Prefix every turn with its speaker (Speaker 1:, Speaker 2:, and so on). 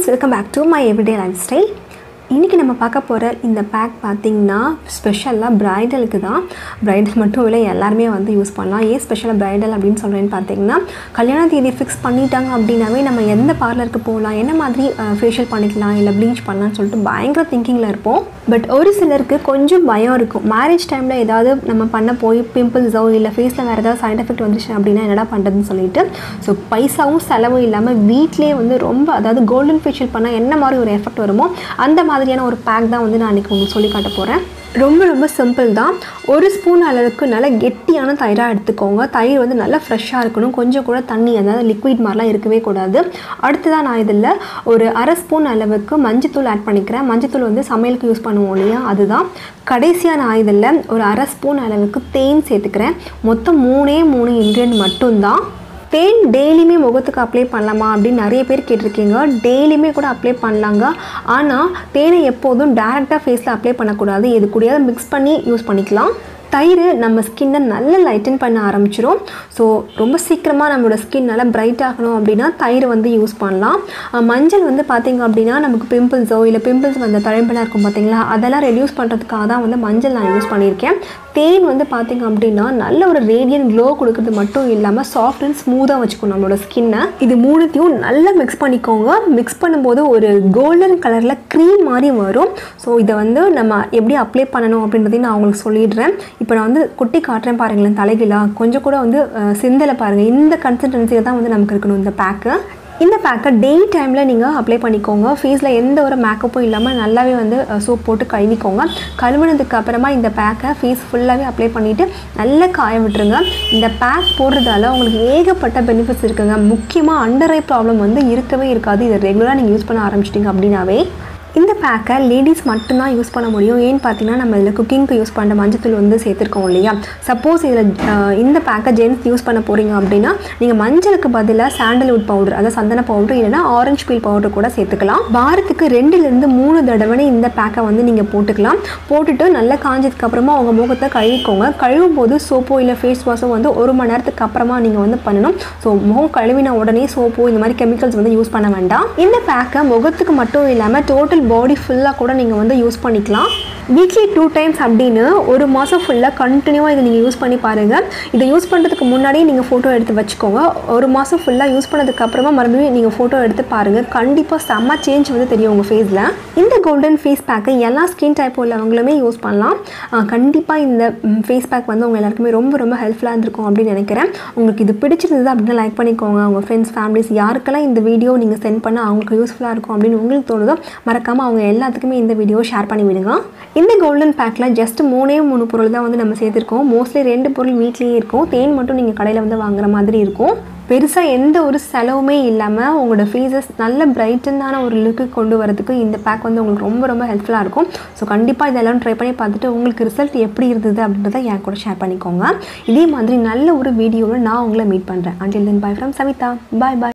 Speaker 1: welcome back to my everyday lifestyle இன்றைக்கி நம்ம பார்க்க போகிற இந்த பேக் பார்த்திங்கன்னா ஸ்பெஷலாக ப்ரைடலுக்கு தான் ப்ரைடல் மட்டும் இல்லை எல்லாருமே வந்து யூஸ் பண்ணலாம் ஏன் ஸ்பெஷலாக ப்ரைடல் அப்படின்னு சொல்கிறேன்னு பார்த்தீங்கன்னா கல்யாண தேதி ஃபிக்ஸ் பண்ணிட்டாங்க அப்படின்னாவே நம்ம எந்த பார்லருக்கு போகலாம் என்ன மாதிரி ஃபேஷியல் பண்ணிக்கலாம் இல்லை ப்ளீச் பண்ணலாம்னு சொல்லிட்டு பயங்கர திங்கிங்கில் இருப்போம் பட் ஒரு சிலருக்கு கொஞ்சம் பயம் இருக்கும் மேரேஜ் டைமில் ஏதாவது நம்ம பண்ண போய் பிம்பிள்ஸோ இல்லை ஃபேஸில் வேறு ஏதாவது சைட் எஃபெக்ட் வந்துச்சு அப்படின்னா என்னடா பண்ணுறதுன்னு சொல்லிட்டு ஸோ பைசாவும் செலவும் இல்லாமல் வீட்டிலே வந்து ரொம்ப அதாவது கோல்டன் ஃபேஷியல் பண்ணால் என்ன மாதிரி ஒரு எஃபெக்ட் வருமோ அந்த மாதிரியான ஒரு பேக் தான் வந்து நான் இன்றைக்கி உங்களுக்கு சொல்லி காட்ட போகிறேன் ரொம்ப ரொம்ப சிம்பிள் தான் ஒரு ஸ்பூன் அளவுக்கு நல்லா கெட்டியான தயிராக எடுத்துக்கோங்க தயிர் வந்து நல்லா ஃப்ரெஷ்ஷாக இருக்கணும் கொஞ்சம் கூட தண்ணி அதாவது லிக்விட் மாதிரிலாம் இருக்கவே கூடாது அடுத்ததாக நான் இதில் ஒரு அரை ஸ்பூன் அளவுக்கு மஞ்சத்தூள் ஆட் பண்ணிக்கிறேன் மஞ்சத்தூள் வந்து சமையலுக்கு யூஸ் பண்ணுவோம் இல்லையா அதுதான் கடைசியாக நான் இதில் ஒரு அரை ஸ்பூன் அளவுக்கு தேன் சேர்த்துக்கிறேன் மொத்தம் மூணே மூணு இன்க்ரீடியன்ட் மட்டும்தான் தேன் டெய்லியுமே முகத்துக்கு அப்ளை பண்ணலாமா அப்படின்னு நிறைய பேர் கேட்டிருக்கீங்க டெய்லியுமே கூட அப்ளை பண்ணலாங்க ஆனால் தேனை எப்போதும் டேரெக்டாக ஃபேஸில் அப்ளை பண்ணக்கூடாது இது கூடயாவது மிக்ஸ் பண்ணி யூஸ் பண்ணிக்கலாம் தயிர் நம்ம ஸ்கின்னை நல்லா லைட்டன் பண்ண ஆரம்பிச்சிரும் ஸோ ரொம்ப சீக்கிரமாக நம்மளோட ஸ்கின் நல்லா பிரைட் ஆகணும் அப்படின்னா தயிர் வந்து யூஸ் பண்ணலாம் அஹ் மஞ்சள் வந்து பார்த்திங்க அப்படின்னா நமக்கு பிம்பிள்ஸோ இல்லை பிம்பிள்ஸ் வந்த தழும்பெல்லாம் இருக்கும் பார்த்தீங்களா அதெல்லாம் ரெடியூஸ் பண்ணுறதுக்காக தான் வந்து மஞ்சள் நான் யூஸ் பண்ணியிருக்கேன் தேன் வந்து பார்த்திங்க அப்படின்னா நல்ல ஒரு ரேடியன் க்ளோ கொடுக்கறது மட்டும் இல்லாமல் சாஃப்ட் அண்ட் ஸ்மூத்தாக வச்சுக்கும் நம்மளோட ஸ்கின்னை இது மூணுத்தையும் நல்லா மிக்ஸ் பண்ணிக்கோங்க மிக்ஸ் பண்ணும்போது ஒரு கோல்டன் கலரில் க்ரீம் மாதிரி வரும் ஸோ இதை வந்து நம்ம எப்படி அப்ளை பண்ணணும் அப்படின்றதையும் நான் உங்களுக்கு சொல்லிடுறேன் இப்போ நான் வந்து குட்டி காட்டுறேன் பாருங்களேன் தலைகீழா கொஞ்சம் கூட வந்து அஹ், சிந்தலை பாருங்கள் இந்த கன்சிஸ்டன்சியில் தான் வந்து நமக்கு இருக்கணும் இந்த பேக்கு இந்த பேக்கை டே டைமில் நீங்கள் அப்ளை பண்ணிக்கோங்க ஃபேஸில் எந்த ஒரு மேக்கப்பும் இல்லாமல் நல்லாவே வந்து சோப் போட்டு கழுவிக்கோங்க கழுவுனதுக்கு அப்புறமா இந்த பேக்கை ஃபேஸ் ஃபுல்லாகவே அப்ளை பண்ணிவிட்டு நல்லா காய விட்டுருங்க இந்த பேக் போடுறதால உங்களுக்கு ஏகப்பட்ட பெனிஃபிட்ஸ் இருக்குங்க முக்கியமாக அண்டர் ஐ ப்ராப்ளம் வந்து இருக்கவே இருக்காது இதை ரெகுலராக நீங்கள் யூஸ் பண்ண ஆரம்பிச்சிட்டிங்க அப்படின்னாவே இந்த பேக்கை லேடிஸ் மட்டும்தான் யூஸ் பண்ண முடியும் ஏன்னு பார்த்தீங்கன்னா நம்ம இதில் குக்கிங்க்கு யூஸ் பண்ணுற மஞ்சத்தூள் வந்து சேர்த்துருக்கோம் இல்லையா சப்போஸ் இதில் இந்த பேக்கை ஜென்ஸ் யூஸ் பண்ண போகிறீங்க அப்படின்னா நீங்கள் மஞ்சளுக்கு பதிலாக சாண்டல்வுட் பவுடர் அதாவது சந்தன பவுடர் இல்லைன்னா ஆரஞ்சு பீல் பவுடர் கூட சேர்த்துக்கலாம் வாரத்துக்கு ரெண்டுலேருந்து மூணு தடவை இந்த பேக்கை வந்து நீங்கள் போட்டுக்கலாம் போட்டுட்டு நல்லா காஞ்சதுக்கு அப்புறமா உங்கள் முகத்தை கழுவிக்கோங்க கழுவும் போது சோப்போ இல்லை ஃபேஸ் வாஷோ வந்து ஒரு மணி நேரத்துக்கு அப்புறமா நீங்கள் வந்து பண்ணணும் ஸோ முகம் கழுவின உடனே சோப்போ இந்த மாதிரி கெமிக்கல்ஸ் வந்து யூஸ் பண்ண வேண்டாம் இந்த பேக்கை முகத்துக்கு மட்டும் இல்லாமல் டோட்டல் பாடி ஃபுல்லாக கூட நீங்கள் வந்து யூஸ் பண்ணிக்கலாம் வீக்லி டூ டைம்ஸ் அப்படின்னு ஒரு மாதம் ஃபுல்லாக கண்டினியூவாக இதை நீங்கள் யூஸ் பண்ணி பாருங்கள் இதை யூஸ் பண்ணுறதுக்கு முன்னாடியே நீங்கள் ஃபோட்டோ எடுத்து வச்சுக்கோங்க ஒரு மாதம் ஃபுல்லாக யூஸ் பண்ணதுக்கு அப்புறமா மறுபடியும் நீங்கள் ஃபோட்டோ எடுத்து பாருங்கள் கண்டிப்பாக செம்ம சேஞ்ச் வந்து தெரியும் உங்கள் ஃபேஸில் இந்த கோல்டன் ஃபேஸ் பேக்கை எல்லா ஸ்கின் டைப் உள்ளவங்களுமே யூஸ் பண்ணலாம் கண்டிப்பாக இந்த ஃபேஸ் பேக் வந்து உங்கள் எல்லாருக்குமே ரொம்ப ரொம்ப ஹெல்ப்ஃபுல்லாக இருந்திருக்கும் அப்படின்னு நினைக்கிறேன் உங்களுக்கு இது பிடிச்சிருந்தது அப்படின்னா லைக் பண்ணிக்கோங்க உங்கள் ஃப்ரெண்ட்ஸ் ஃபேமிலிஸ் யாருக்கெல்லாம் இந்த வீடியோ நீங்கள் சென்ட் பண்ணால் அவங்களுக்கு யூஸ்ஃபுல்லாக இருக்கும் அப்படின்னு உங்களுக்கு தோணுதோ மறக்காமல் அவங்க எல்லாத்துக்குமே இந்த வீடியோ ஷேர் பண்ணி விடுங்க இந்த கோல்டன் பேக்கில் ஜஸ்ட் மூணே மூணு பொருள் தான் வந்து நம்ம சேர்த்துருக்கோம் மோஸ்ட்லி ரெண்டு பொருள் வீட்லேயே இருக்கும் தேன் மட்டும் நீங்கள் கடையில் வந்து வாங்குற மாதிரி இருக்கும் பெருசாக எந்த ஒரு செலவுமே இல்லாமல் உங்களோட ஃபேஸஸ் நல்ல பிரைட்டனான ஒரு லுக்கு கொண்டு வரதுக்கு இந்த பேக் வந்து உங்களுக்கு ரொம்ப ரொம்ப ஹெல்ப்ஃபுல்லாக இருக்கும் ஸோ கண்டிப்பாக இதெல்லாம் ட்ரை பண்ணி பார்த்துட்டு உங்களுக்கு ரிசல்ட் எப்படி இருந்தது அப்படின்றத என் கூட ஷேர் பண்ணிக்கோங்க இதே மாதிரி நல்ல ஒரு வீடியோவில் நான் உங்களை மீட் பண்ணுறேன் until then bye from Savitha bye bye